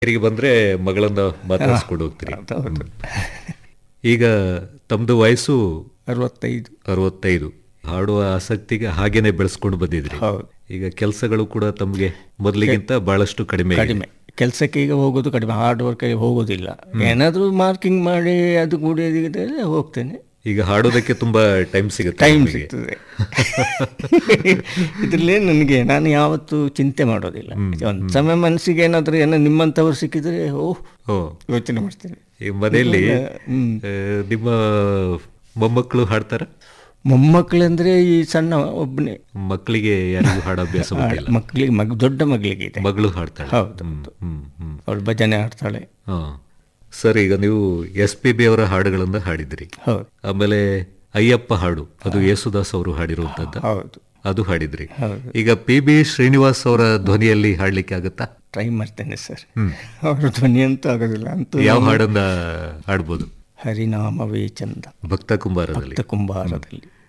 ಹಿರಿಗೆ ಬಂದ್ರೆ ಮಗಳನ್ನ ಮಾತಾಡಿಸ್ಕೊಂಡು ಹೋಗ್ತೀರಿ ಹೌದು ಈಗ ತಮ್ದು ವಯಸ್ಸು ಅರವತ್ತೈದು ಅರವತ್ತೈದು ಹಾಡುವ ಆಸಕ್ತಿಗೆ ಹಾಗೇನೆ ಬೆಳೆಸ್ಕೊಂಡು ಬಂದಿದ್ರಿ ಹೌದು ಈಗ ಕೆಲಸಗಳು ಕೂಡ ತಮ್ಗೆ ಮೊದಲಿಗಿಂತ ಬಹಳಷ್ಟು ಕಡಿಮೆ ಆಗಿದೆ. ಕಡಿಮೆ ಕೆಲಸಕ್ಕೆ ಈಗ ಹೋಗೋದು ಕಡಿಮೆ ಹಾರ್ಡ್ ವರ್ಕ್ಗೆ ಹೋಗೋದಿಲ್ಲ ಏನಾದರೂ ಮಾರ್ಕಿಂಗ್ ಮಾಡಿ ಅದು ಕೂಡ ಇದಿದ್ರೆ ಹೋಗ್ತೇನೆ ಈಗ ಹಾಡೋದಕ್ಕೆ ತುಂಬಾ ಟೈಮ್ ಸಿಗುತ್ತೆ ಟೈಮ್ ನಿಮಗೆ. ಸಿಗ್ತದೆ ಇದರಲ್ಲೇ ನನಗೆ ನಾನು ಯಾವತ್ತೂ ಚಿಂತೆ ಮಾಡೋದಿಲ್ಲ ಒಂದು ಸಮಯ ಮನಸ್ಸಿಗೆ ಏನಾದರೂ ಏನೋ ನಿಮ್ಮಂಥವ್ರು ಸಿಕ್ಕಿದ್ರೆ ಓಹ್ ಓ ಯೋಚನೆ ಮಾಡ್ತೇನೆ ಈ ಮನೆಯಲ್ಲಿ ಹ್ಮ್. ಆ, ನಿಮ್ಮ ಮೊಮ್ಮಕ್ಕಳು ಹಾಡ್ತಾರ ಮೊಮ್ಮಕ್ಕಳಂದ್ರೆ ಈ ಸಣ್ಣ ಒಬ್ಬನೇ ಮಕ್ಕಳಿಗೆ ಯಾರಿಗೂ ಹಾಡೋ ಅಭ್ಯಾಸ ಗೊತ್ತಿಲ್ಲ ಮಕ್ಕಳಿಗೆ ಮಗ ದೊಡ್ಡ ಮಗಳಿಗೆ ಇದೆ ಮಗಳು ಹಾಡ್ತಾಳೆ ಹೌದು, ಹ್ಮ್, ಹ್ಮ್, ಹ್ಮ್. ಅವಳು ಭಜನೆ ಆಡ್ತಾಳೆ ಹಾ. ಸರ್ ಈಗ ನೀವು ಎಸ್ ಪಿ ಬಿ ಅವರ ಹಾಡುಗಳನ್ನ ಹಾಡಿದ್ರಿ ಹೌದು ಆಮೇಲೆ ಅಯ್ಯಪ್ಪ ಹಾಡು ಅದು ಯೇಸುದಾಸ್ ಅವರು ಹಾಡಿರುವಂತದ್ದು ಹೌದು ಅದು ಹಾಡಿದ್ರಿ ಹೌದು ಈಗ ಪಿ ಬಿ ಶ್ರೀನಿವಾಸ್ ಅವರ ಧ್ವನಿಯಲ್ಲಿ ಹಾಡ್ಲಿಕ್ಕೆ ಆಗುತ್ತಾ ಟ್ರೈ ಮಾಡ್ತೇನೆ ಸರ್ ಅವ್ರ ಧ್ವನಿ ಅಂತೂ ಆಗೋದಿಲ್ಲ ಅಂತೂ ಯಾವ ಹಾಡನ್ನ ಹಾಡ್ಬೋದು ಹರಿನಾಮವೇ ಚಂದ ಭಕ್ತ ಕುಂಬಾರದಲ್ಲಿ ಭಕ್ತ ಕುಂಬಾರದಲ್ಲಿ